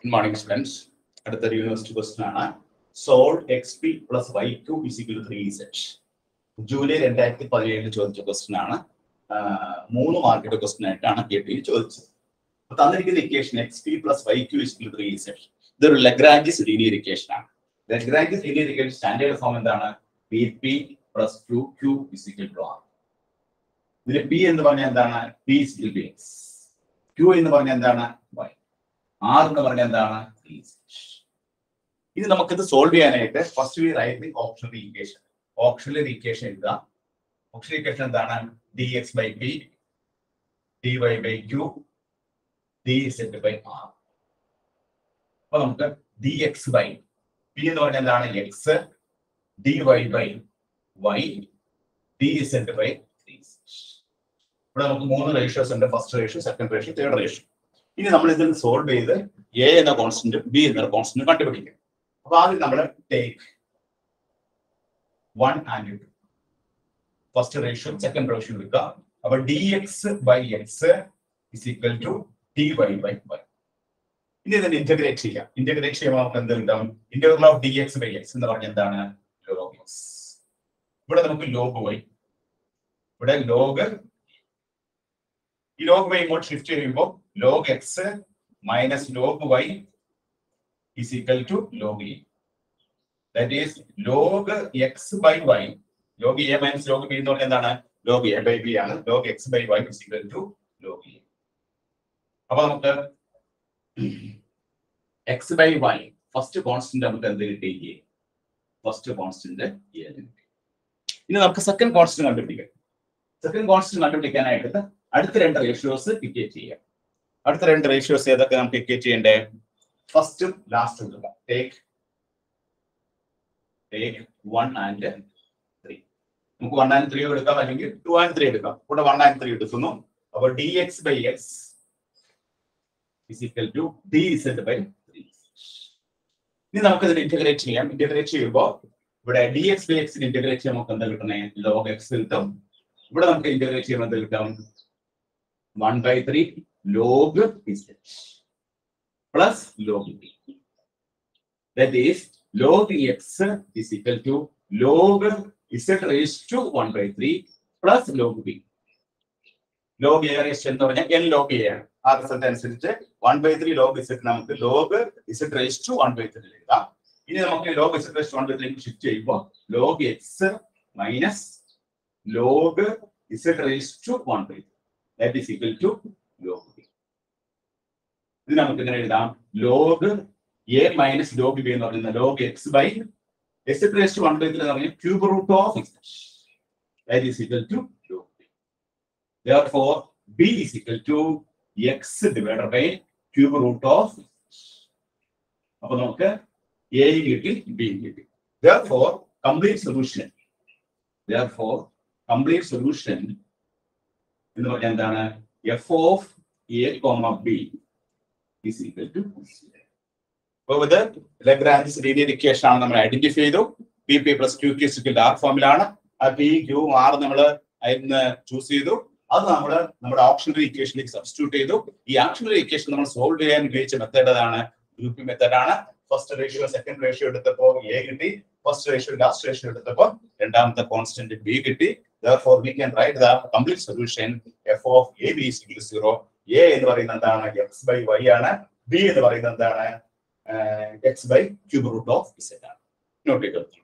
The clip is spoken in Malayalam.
ഗുഡ് മോർണിംഗ് സ്റ്റുഡൻസ് അടുത്തൊരു യൂണിവേഴ്സിറ്റി ക്വസ്റ്റൻ ആണ് solve x p plus y two is equal three z July രണ്ടായിരത്തി പതിനേഴിൽ ചോദിച്ച ക്വസ്റ്റൻ ആണ് ആഹ് മൂന്ന് മാർക്കിന്റെ ക്വസ്റ്റൻ ആയിട്ടാണ് കേട്ടി ചോദിച്ചത് അപ്പൊ തന്നിരിക്കുന്ന equation x p plus y two is equal three z ഇതൊരു ലഗ്രാഞ്ചിസ് ലീനിയർ ഇക്വേഷൻ ആണ് Lagrange's linear equation standard form എന്താണ് p p plus two q is equal to r ഇതിൽ പി എന്ന് പറഞ്ഞാൽ എന്താണ് p is equal p x q എന്ന് പറഞ്ഞാൽ എന്താണ് വൈ ആർ എന്ന് പറഞ്ഞാൽ എന്താണ് ഇത് നമുക്കിത് സോൾവ് ചെയ്യാനായിട്ട് first we write optional equation optional equation എഴുതാം ഓപ്ഷണൽ ഇക്വേഷൻ എന്താണ് d x by p d y by q d z by r അപ്പൊ നമുക്ക് ഡി എക്സ് ബൈ പി എന്ന് പറഞ്ഞാൽ എന്താണ് x d y by y d z by three ഇവിടെ നമുക്ക് മൂന്ന് റേഷ്യോസ് ഉണ്ട് first ratio second ratio third ratio ഇനി നമ്മൾ ഇതിൽ സോൾവ് ചെയ്ത് എ എന്ന കോൺസ്റ്റന്റും ബി എന്ന കോൺസ്റ്റന്റും കണ്ടുപിടിക്കും അപ്പൊ ആദ്യം നമ്മൾ take one and two first ratio second ratio എടുക്കുക അപ്പൊ d x by x is equal to d y by y ഇനി ഇതിനെ ഇന്റഗ്രേറ്റ് ചെയ്യാം ഇന്റഗ്രേറ്റ് ചെയ്യുമ്പോൾ നമുക്ക് എന്ത് കിട്ടും integral of d x by x എന്ന് പറഞ്ഞാൽ എന്താണ് ലോഗ് എക്സ് ഇവിടെ നമുക്ക് ലോഗ് വൈ ഇവിടെ ലോഗ് ഈ ലോഗ് വൈ ഇങ്ങോട്ട് ഷിഫ്റ്റ് ചെയ്യുമ്പോൾ log x minus log y is equal to log e. That is log x by y. Log a minus log b എന്ന് പറഞ്ഞാൽ എന്താണ് log a by b ആണ് log x by y is equal to log e. അപ്പൊ നമുക്ക് x by y first constant നമുക്ക് എന്ത് കിട്ടി ഫസ്റ്റ് കോൺസ്റ്റന്റ് ഇനി നമുക്ക് സെക്കൻഡ് കോൺസ്റ്റന്റ് കണ്ടുപിടിക്കാം സെക്കൻഡ് കോൺസ്റ്റന്റ് കണ്ടുപിടിക്കാനായിട്ട് അടുത്ത രണ്ട് റേഷ്യോസ് ഇക്വേറ്റ് ചെയ്യാം അടുത്ത രണ്ട് റേഷ്യോസ് ഏതൊക്കെ നമുക്ക് ഇക്വേറ്റ് ചെയ്യണ്ടേ ഫസ്റ്റും ലാസ്റ്റും എടുക്കാം take take one and three നമുക്ക് വൺ ആൻഡ് ത്രീ എടുക്കാം അല്ലെങ്കിൽ ടു ആൻഡ് ത്രീ എടുക്കാം ഇവിടെ വൺ ആൻഡ് ത്രീ എടുക്കുന്നു അപ്പോൾ d x by x is equal to d z by three ഇനി നമുക്ക് ഇതിന് ഇന്റഗ്രേറ്റ് ചെയ്യാം ഇന്റഗ്രേറ്റ് ചെയ്യുമ്പോൾ ഇവിടെ ഡി എക്സ് ബൈ എക്സിന് ഇന്റഗ്രേറ്റ് ചെയ്യാൻ നമുക്ക് എന്താ കിട്ടണേ ലോഗ് എക്സ് കിട്ടും ഇവിടെ നമുക്ക് ഇന്റഗ്രേറ്റ് ചെയ്യുമ്പോൾ എന്താ കിട്ടും one by three log z plus log b. That is log x is equal to log z raised to 1 by 3 plus log b. log a raised എന്ന് പറഞ്ഞാൽ n log a ആണ് ആ റിസൾട്ട് അനുസരിച്ച് 1 by 3 log z നമുക്ക് log z raised to 1 by 3 എഴുതാം ഇനി നമുക്ക് log z raised to 1 by 3 shift ചെയ്യുമ്പോൾ log x minus log z raised to 1 by 3 that is equal to log b. ഇത് നമുക്ക് ഇങ്ങനെ എഴുതാം log a minus log b എന്ന് പറയുന്ന log x by x raised one by three എന്ന് പറഞ്ഞാൽ cube root of x that is equal to log b therefore b is equal to x divided by cube root of അപ്പൊ നമുക്ക് a കിട്ടി b കിട്ടി therefore complete solution therefore complete solution എന്ന് പറഞ്ഞാൽ എന്താണ് f of a comma b is equal to zero. അപ്പൊ ഇത് ലഗ്രാഞ്ച് ലീനിയർ ഇക്വേഷൻ ആണ് നമ്മൾ ഐഡന്റിഫൈ ചെയ്തു p p plus q q equal r ഫോമിലാണ് ആ പി ക്യൂ ആർ നമ്മൾ അതിന് ചൂസ് ചെയ്തു അത് നമ്മൾ നമ്മുടെ ഓപ്ഷണറി ഇക്വേഷനിലേക്ക് സബ്സ്റ്റിറ്റ്യൂട്ട് ചെയ്തു ഈ ഓപ്ഷണറി ഇക്വേഷൻ നമ്മൾ സോൾവ് ചെയ്യാൻ ഉപയോഗിച്ച മെത്തേഡ് ഏതാണ് ഗ്രൂപ്പിംഗ് മെത്തേഡ് ആണ് ഫസ്റ്റ് റേഷ്യോ സെക്കൻഡ് റേഷ്യോ എടുത്തപ്പോൾ എ കിട്ടി ഫസ്റ്റ് റേഷ്യോ ലാസ്റ്റ് റേഷ്യോ എടുത്തപ്പോൾ രണ്ടാമത്തെ കോൺസ്റ്റന്റ് ബി കിട്ടി therefore we can write the complete solution f of a b is equal to 0 a എന്ന് പറയുന്നത് എന്താണ് എക്സ് ബൈ വൈ ആണ് ബി എന്ന് പറയുന്നത് എന്താണ് x by cube root of z ആണ് നോട്ട് ചെയ്തു